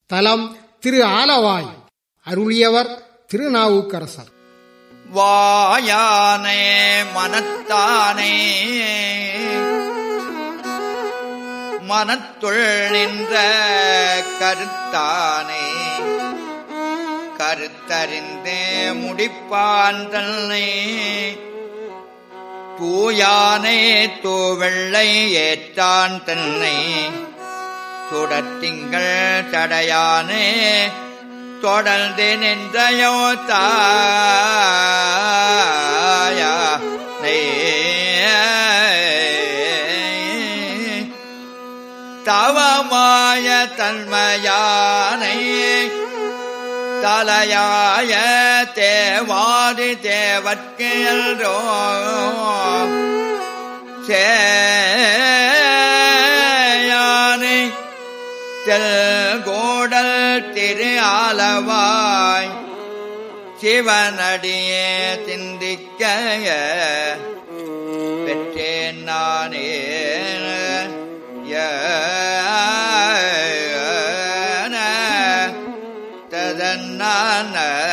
தலம் திரு ஆலவாய் அருளியவர் திருநாவுக்கரசர் வாயானே மனத்தானே மனத்துள் நின்ற கருத்தானே கருத்தறிந்தே முடிப்பான் தன்னை தூயானே தூவெள்ளை ஏற்றான் தன்னை சுடத்திங்கள் தடையானே தொடர்ந்து நின்றயோ தாயா தவமாய தன்மையானை தலையாய தேவாதி தேவற்கு எல்ரோ சேயானை தெல்கோடல் திரு ஆலவாய் சிவனடியே சிந்திக்க பெற்றேன் நானே ததன்னான